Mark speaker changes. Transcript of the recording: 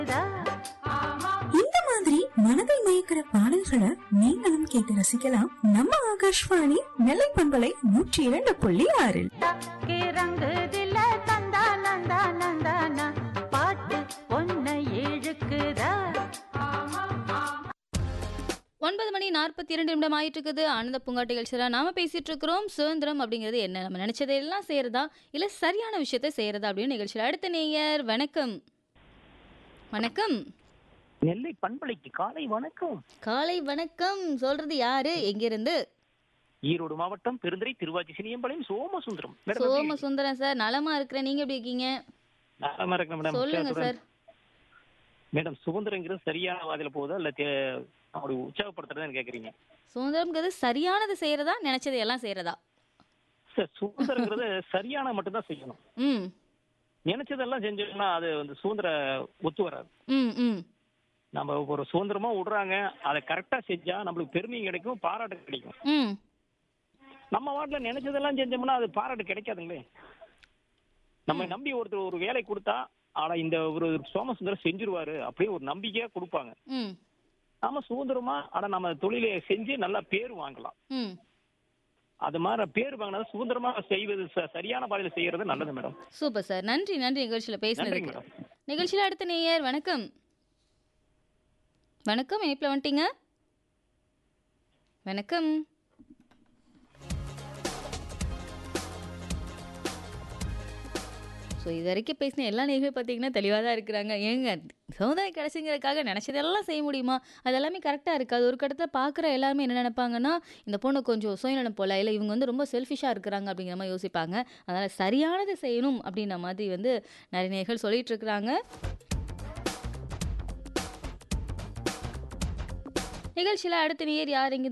Speaker 1: இந்த மாதிரி மனதை மயக்கிற பாடல்களை நீங்களும் கேட்டு ரசிக்கலாம் நம்ம ஆகாஷ்வாணி நெல்லை பண்பலை நூற்றி இரண்டு புள்ளி ஆறில்
Speaker 2: के रंग दिल தந்தா நந்தா நந்தானா பாட்டு பொன்னை இழுக்குதா
Speaker 3: ஒன்பது மணி நாற்பத்தி இரண்டு நிமிடம் ஆயிட்டு இருக்குது ஆனந்த பூங்காட்டு நிகழ்ச்சியில நாம பேசிட்டு இருக்கிறோம் சுதந்திரம் அப்படிங்கிறது என்ன நம்ம நினைச்சதையெல்லாம் செய்யறதா இல்ல சரியான விஷயத்த செய்யறதா அப்படின்னு நிகழ்ச்சியில் அடுத்த நேயர் வணக்கம் வணக்கம்
Speaker 4: நெல்லை பண்பலைக்கு காலை வணக்கம்
Speaker 3: காலை வணக்கம் சொல்றது யாரு எங்கிருந்து
Speaker 4: ஈரோடு மாவட்டம் பெருந்துறை திருவாச்சி சினியம்பாளையம் சோமசுந்தரம் மேடம், எப்படி
Speaker 3: சோம சுந்தரம் சார் நலமா இருக்கிறேன் நீங்க எப்படி இருக்கீங்க
Speaker 4: நலமா இருக்கேன் மேடம்
Speaker 3: சொல்லுங்க
Speaker 4: சரி,
Speaker 3: சார்
Speaker 4: மேடம் சுதந்திரங்கிறது சரியான வாதில போகுதா இல்ல தே- அப்படி உற்சாகப்படுத்துறதுன்னு கேக்குறீங்க
Speaker 3: சுதந்திரம்ங்கிறது சரியானது செய்யறதா நினைச்சதை எல்லாம் செய்யறதா
Speaker 4: சார் சுதந்திரங்கிறது சரியான மட்டும்தான் செய்யணும்
Speaker 3: ம்
Speaker 4: நினைச்சதெல்லாம் செஞ்சோம்னா அது வந்து சுதந்திர ஒத்து வராது
Speaker 3: ம் ம்
Speaker 4: நம்ம ஒரு சுதந்திரமா விடுறாங்க அதை கரெக்டா செஞ்சா நம்மளுக்கு பெருமையும் கிடைக்கும் பாராட்டு கிடைக்கும்
Speaker 3: ம்
Speaker 4: நம்ம வாட்டில நினைச்சதெல்லாம் செஞ்சோம்னா அது பாராட்டு கிடைக்காதுங்களே நம்ம நம்பி ஒருத்தர் ஒரு வேலை கொடுத்தா ஆனா இந்த ஒரு சோமசுந்தரம் செஞ்சிருவாரு அப்படியே ஒரு நம்பிக்கையா கொடுப்பாங்க
Speaker 3: ம்
Speaker 4: நாம சுதந்திரமா ஆனா நம்ம தொழிலை செஞ்சு நல்லா பேர் வாங்கலாம்
Speaker 3: ம்
Speaker 4: அது மாதிரி பேர் வாங்கினா சுதந்திரமா செய்வது ச- சரியான பாதையில செய்யறது நல்லது மேடம்
Speaker 3: சூப்பர் சார் நன்றி நன்றி நிகழ்ச்சியில
Speaker 4: நன்றி
Speaker 3: பேசினதுக்கு
Speaker 4: மேடம்
Speaker 3: நிகழ்ச்சியில் அடுத்த நேயர் வணக்கம் வணக்கம் இணைப்பில் வந்துட்டீங்க வணக்கம் ஸோ இது வரைக்கும் பேசின எல்லா நேர்களும் பார்த்தீங்கன்னா தெளிவாக தான் இருக்கிறாங்க ஏங்க சமுதாயம் கிடைச்சிங்கிறதுக்காக நினச்சதெல்லாம் செய்ய முடியுமா அது எல்லாமே கரெக்டாக இருக்காது ஒரு கட்டத்தில் பார்க்குற எல்லாருமே என்ன நினைப்பாங்கன்னா இந்த பொண்ணு கொஞ்சம் சுயநலம் போல இல்லை இவங்க வந்து ரொம்ப செல்ஃபிஷாக இருக்கிறாங்க அப்படிங்கிற மாதிரி யோசிப்பாங்க அதனால் சரியானதை செய்யணும் அப்படின்ற மாதிரி வந்து நிறைய நேர்கள் சொல்லிட்டு இருக்கிறாங்க நிகழ்ச்சியில் அடுத்த நேர் யார் இங்கே